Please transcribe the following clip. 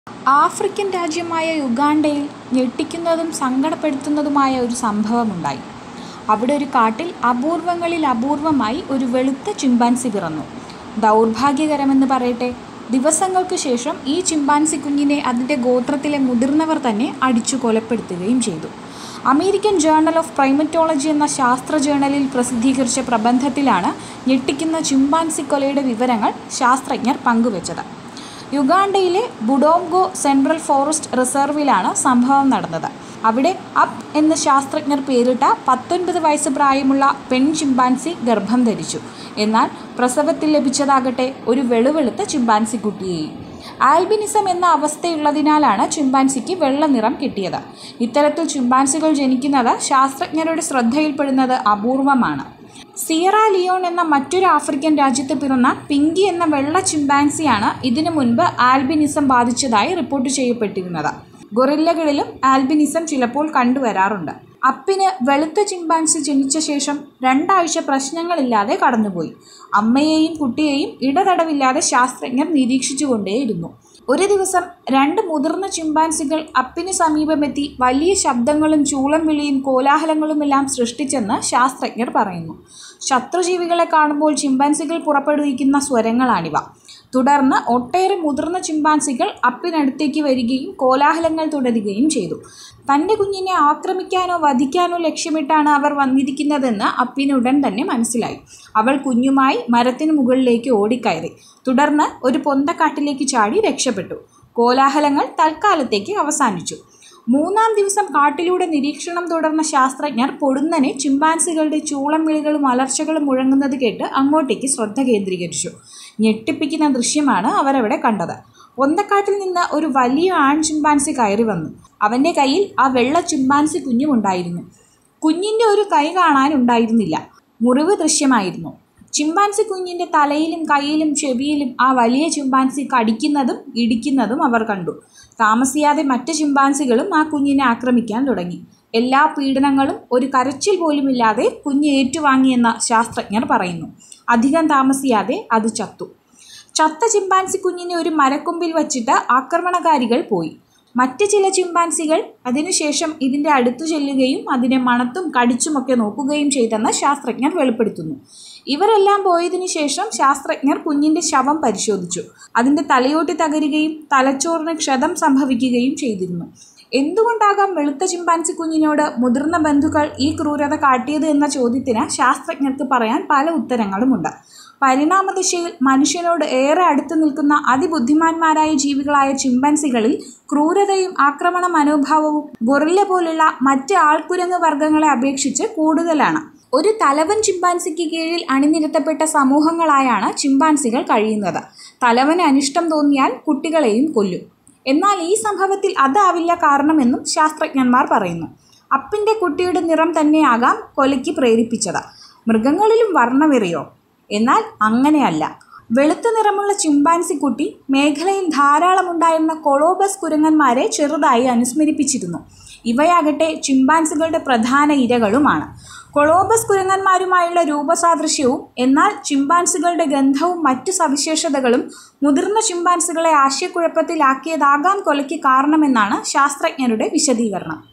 African രാജ്യമായ യുഗാണ്ടയിൽ ഞെട്ടിക്കുന്നതും സങ്കടപ്പെടുത്തുന്നതുമായ ഒരു സംഭവമുണ്ടായി. അവിടെ ഒരു കാട്ടിൽ അപൂർവങ്ങളിൽ അപൂർവമായി ഒരു വെളുത്ത ചിമ്പാൻസി പിറന്നു. ദൗർഭാഗ്യകരമെന്ന് പറയട്ടെ, ദിവസങ്ങൾക്കു ശേഷം ഈ ചിമ്പാൻസിക്കുഞ്ഞിനെ അതിന്റെ ഗോത്രത്തിലെ മുതിർന്നവർ തന്നെ അടിച്ചു കൊലപ്പെടുത്തുകയും ചെയ്തു. അമേരിക്കൻ ജേണൽ ഓഫ് പ്രൈമറ്റോളജി എന്ന ശാസ്ത്ര ജേണലിൽ പ്രസിദ്ധീകരിച്ച പ്രബന്ധത്തിലാണ് ഞെട്ടിക്കുന്ന ചിമ്പാൻസിക്കൊലയുടെ വിവരങ്ങൾ ശാസ്ത്രജ്ഞർ പങ്കുവച്ചത്. യുഗാണ്ടയിലെ ബുഡോംഗോ സെൻട്രൽ ഫോറസ്റ്റ് റിസർവിലാണ് സംഭവം നടന്നത്. അവിടെ അപ് എന്ന് ശാസ്ത്രജ്ഞർ പേരിട്ട പത്തൊൻപത് വയസ്സ് പ്രായമുള്ള പെൺചിമ്പാൻസി ഗർഭം ധരിച്ചു. എന്നാൽ പ്രസവത്തിൽ ലഭിച്ചതാകട്ടെ ഒരു വെളുവെളുത്ത ചിമ്പാൻസിക്കുട്ടിയെയും. ആൽബിനിസം എന്ന അവസ്ഥയുള്ളതിനാലാണ് ചിമ്പാൻസിക്ക് വെള്ള നിറം കിട്ടിയത്. ഇത്തരത്തിൽ ചിമ്പാൻസികൾ ജനിക്കുന്നത് ശാസ്ത്രജ്ഞരുടെ ശ്രദ്ധയിൽപ്പെടുന്നത് അപൂർവമാണ്. സിയറ ലിയോൺ എന്ന മറ്റൊരു ആഫ്രിക്കൻ രാജ്യത്ത് പിറന്ന പിങ്കി എന്ന വെള്ള ചിമ്പാൻസിയാണ് ഇതിനു മുൻപ് ആൽബിനിസം ബാധിച്ചതായി റിപ്പോർട്ട് ചെയ്യപ്പെട്ടിരുന്നത്. ഗൊറില്ലകളിലും ആൽബിനിസം ചിലപ്പോൾ കണ്ടുവരാറുണ്ട്. അപ്പിന് വെളുത്ത ചിമ്പാൻസി ജനിച്ച ശേഷം രണ്ടാഴ്ച പ്രശ്നങ്ങളില്ലാതെ കടന്നുപോയി. അമ്മയെയും കുട്ടിയെയും ഇടതടവില്ലാതെ ശാസ്ത്രജ്ഞർ നിരീക്ഷിച്ചുകൊണ്ടേയിരുന്നു. ഒരു ദിവസം രണ്ട് മുതിർന്ന ചിമ്പാൻസികൾ അപ്പിനു സമീപമെത്തി വലിയ ശബ്ദങ്ങളും ചൂളം വിളിയും കോലാഹലങ്ങളുമെല്ലാം സൃഷ്ടിച്ചെന്ന് ശാസ്ത്രജ്ഞർ പറയുന്നു. ശത്രുജീവികളെ കാണുമ്പോൾ ചിമ്പാൻസികൾ പുറപ്പെടുവിക്കുന്ന സ്വരങ്ങളാണിവ. തുടർന്ന് ഒട്ടേറെ മുതിർന്ന ചിമ്പാൻസികൾ അപ്പിനടുത്തേക്ക് വരികയും കോലാഹലങ്ങൾ തുടരുകയും ചെയ്തു. തന്റെ കുഞ്ഞിനെ ആക്രമിക്കാനോ വധിക്കാനോ ലക്ഷ്യമിട്ടാണ് അവർ വന്നിരിക്കുന്നതെന്ന് അപ്പിന് ഉടൻ തന്നെ മനസ്സിലായി. അവൾ കുഞ്ഞുമായി മരത്തിനു മുകളിലേക്ക് ഓടിക്കയറി. തുടർന്ന് ഒരു പൊന്തക്കാട്ടിലേക്ക് ചാടി രക്ഷപ്പെട്ടു. കോലാഹലങ്ങൾ തൽക്കാലത്തേക്ക് അവസാനിച്ചു. മൂന്നാം ദിവസം കാട്ടിലൂടെ നിരീക്ഷണം തുടർന്ന ശാസ്ത്രജ്ഞർ പൊടുന്നനെ ചിമ്പാൻസികളുടെ ചൂളം വിളികളും അലർച്ചകളും മുഴങ്ങുന്നത് കേട്ട് അങ്ങോട്ടേക്ക് ശ്രദ്ധ കേന്ദ്രീകരിച്ചു. ഞെട്ടിപ്പിക്കുന്ന ദൃശ്യമാണ് അവരവിടെ കണ്ടത്. പൊന്തക്കാട്ടിൽ നിന്ന് ഒരു വലിയ ആൺ ചിമ്പാൻസി കയറി വന്നു. അവന്റെ കയ്യിൽ ആ വെള്ള ചിമ്പാൻസിക്കുഞ്ഞുമുണ്ടായിരുന്നു. കുഞ്ഞിന്റെ ഒരു കൈ കാണാനുണ്ടായിരുന്നില്ല. മുറിവ് ദൃശ്യമായിരുന്നു. ചിമ്പാൻസിക്കുഞ്ഞിന്റെ തലയിലും കൈയിലും ചെവിയിലും ആ വലിയ ചിമ്പാൻസി കടിക്കുന്നതും ഇടിക്കുന്നതും അവർ കണ്ടു. താമസിയാതെ മറ്റ് ചിമ്പാൻസികളും ആ കുഞ്ഞിനെ ആക്രമിക്കാൻ തുടങ്ങി. എല്ലാ പീഡനങ്ങളും ഒരു കരച്ചിൽ പോലുമില്ലാതെ കുഞ്ഞ് ഏറ്റുവാങ്ങിയെന്ന് ശാസ്ത്രജ്ഞർ പറയുന്നു. അധികം താമസിയാതെ അത് ചത്തു. ചത്ത ചിമ്പാൻസിക്കുഞ്ഞിനെ ഒരു മരക്കൊമ്പിൽ വച്ചിട്ട് ആക്രമണകാരികൾ പോയി. മറ്റ് ചില ചിമ്പാൻസികൾ അതിനുശേഷം ഇതിന്റെ അടുത്തു ചെല്ലുകയും അതിനെ മണത്തും കടിച്ചുമൊക്കെ നോക്കുകയും ചെയ്തെന്ന് ശാസ്ത്രജ്ഞർ വെളിപ്പെടുത്തുന്നു. ഇവരെല്ലാം പോയതിനു ശേഷം ശാസ്ത്രജ്ഞർ കുഞ്ഞിന്റെ ശവം പരിശോധിച്ചു. അതിന്റെ തലയോട്ടി തകരുകയും തലച്ചോറിന് ക്ഷതം സംഭവിക്കുകയും ചെയ്തിരുന്നു. എന്തുകൊണ്ടാകാം വെളുത്ത ചിമ്പാൻസിക്കുഞ്ഞിനോട് മുതിർന്ന ബന്ധുക്കൾ ഈ ക്രൂരത കാട്ടിയത് എന്ന ചോദ്യത്തിന് ശാസ്ത്രജ്ഞർക്ക് പറയാൻ പല ഉത്തരങ്ങളുമുണ്ട്. പരിണാമദശയിൽ മനുഷ്യനോട് ഏറെ അടുത്ത് നിൽക്കുന്ന അതിബുദ്ധിമാന്മാരായ ജീവികളായ ചിമ്പാൻസികളിൽ ക്രൂരതയും ആക്രമണ മനോഭാവവും ഗൊറില്ല പോലുള്ള മറ്റ് ആൾക്കുരങ്ങ് വർഗ്ഗങ്ങളെ അപേക്ഷിച്ച് കൂടുതലാണ്. ഒരു തലവൻ ചിമ്പാൻസിക്ക് കീഴിൽ അണിനിരത്തപ്പെട്ട സമൂഹങ്ങളായാണ് ചിമ്പാൻസികൾ കഴിയുന്നത്. തലവന് അനിഷ്ടം തോന്നിയാൽ കുട്ടികളെയും കൊല്ലും. എന്നാൽ ഈ സംഭവത്തിൽ അതാവില്ല കാരണമെന്നും ശാസ്ത്രജ്ഞന്മാർ പറയുന്നു. അപ്പിന്റെ കുട്ടിയുടെ നിറം തന്നെയാകാം കൊലയ്ക്ക് പ്രേരിപ്പിച്ചത്. മൃഗങ്ങളിലും വർണ്ണവെറിയോ? എന്നാൽ അങ്ങനെയല്ല. വെളുത്ത നിറമുള്ള ചിമ്പാൻസിക്കുട്ടി മേഖലയിൽ ധാരാളമുണ്ടായിരുന്ന കൊളോബസ് കുരങ്ങന്മാരെ ചെറുതായി അനുസ്മരിപ്പിച്ചിരുന്നു. ഇവയാകട്ടെ ചിമ്പാൻസികളുടെ പ്രധാന ഇരകളുമാണ്. കൊളോബസ് കുരങ്ങന്മാരുമായുള്ള രൂപസാദൃശ്യവും എന്നാൽ ചിമ്പാൻസികളുടെ ഗന്ധവും മറ്റു സവിശേഷതകളും മുതിർന്ന ചിമ്പാൻസികളെ ആശയക്കുഴപ്പത്തിലാക്കിയതാകാം കൊലയ്ക്ക് കാരണമെന്നാണ് ശാസ്ത്രജ്ഞരുടെ വിശദീകരണം.